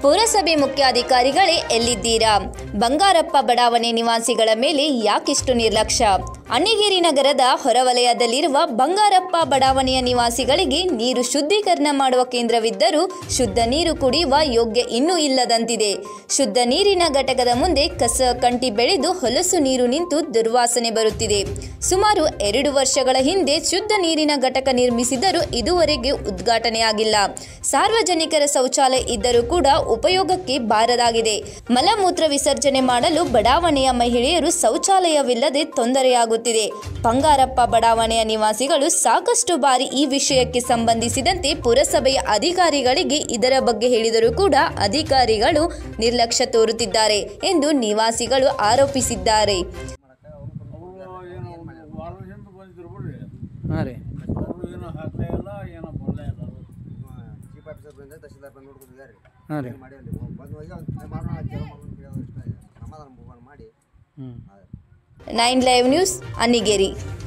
ಪುರಸಭೆ ಮುಖ್ಯಾಧಿಕಾರಿಗಳೇ ಎಲ್ಲಿದ್ದೀರಾ ಬಂಗಾರಪ್ಪ ಬಡಾವಣೆ ನಿವಾಸಿಗಳ ಮೇಲೆ ಯಾಕಿಷ್ಟು ನಿರ್ಲಕ್ಷ್ಯ ಅಣ್ಣಿಗೇರಿ ನಗರದ ಹೊರವಲಯದಲ್ಲಿರುವ ಬಂಗಾರಪ್ಪ ಬಡಾವಣೆಯ ನಿವಾಸಿಗಳಿಗೆ ನೀರು ಶುದ್ಧೀಕರಣ ಮಾಡುವ ಕೇಂದ್ರವಿದ್ದರೂ ಶುದ್ಧ ನೀರು ಕುಡಿಯುವ ಯೋಗ್ಯ ಇನ್ನೂ ಇಲ್ಲದಂತಿದೆ ಶುದ್ಧ ನೀರಿನ ಘಟಕದ ಮುಂದೆ ಕಸ ಕಂಟಿ ಬೆಳೆದು ಹೊಲಸು ನೀರು ನಿಂತು ದುರ್ವಾಸನೆ ಬರುತ್ತಿದೆ ಸುಮಾರು ಎರಡು ವರ್ಷಗಳ ಹಿಂದೆ ಶುದ್ಧ ನೀರಿನ ಘಟಕ ನಿರ್ಮಿಸಿದರೂ ಇದುವರೆಗೆ ಉದ್ಘಾಟನೆಯಾಗಿಲ್ಲ ಸಾರ್ವಜನಿಕರ ಶೌಚಾಲಯ ಇದ್ದರೂ ಕೂಡ ಉಪಯೋಗಕ್ಕೆ ಬಾರದಾಗಿದೆ ಮಲಮೂತ್ರ ವಿಸರ್ಜನೆ ಮಾಡಲು ಬಡಾವಣೆಯ ಮಹಿಳೆಯರು ಶೌಚಾಲಯವಿಲ್ಲದೆ ತೊಂದರೆಯಾಗುತ್ತಿದೆ ಬಂಗಾರಪ್ಪ ಬಡಾವಣೆಯ ನಿವಾಸಿಗಳು ಸಾಕಷ್ಟು ಬಾರಿ ಈ ವಿಷಯಕ್ಕೆ ಸಂಬಂಧಿಸಿದಂತೆ ಪುರಸಭೆಯ ಅಧಿಕಾರಿಗಳಿಗೆ ಇದರ ಬಗ್ಗೆ ಹೇಳಿದರೂ ಕೂಡ ಅಧಿಕಾರಿಗಳು ನಿರ್ಲಕ್ಷ್ಯ ತೋರುತ್ತಿದ್ದಾರೆ ಎಂದು ನಿವಾಸಿಗಳು ಆರೋಪಿಸಿದ್ದಾರೆ ಅವರು ಏನು ವಾರದ ಹಿಂದೆ ಬಂದಿದ್ರು ಬಿಡ್ರಿ ಹಾಂ ರೀ ಅವರು ಏನೋ ಹಾಕ್ಲೇ ಇಲ್ಲ ಏನೋ ಬರಲೇ ಇಲ್ಲ ಚೀಫ್ ಆಫೀಸರ್ ಬಂದ ತಹಸೀಲ್ದಾರ್ ಬಂದು ನೋಡ್ಕೊಂಡಿದ್ದಾರೆ ಹಾಂ ರೀ ಮಾಡಿ ಅಲ್ಲಿ ಬಂದು ಹೋಗಿ ಅವ್ನು ಮಾಡೋಣ ಕೇಳೋ ಮಾಡೋಣ ಕೇಳೋದು ಇಷ್ಟ ಸಮಾಧಾನ ಮಾಡಿ ಹ್ಞೂ ನೈನ್ ಲೈವ್ ನ್ಯೂಸ್ ಅಣ್ಣಿಗೇರಿ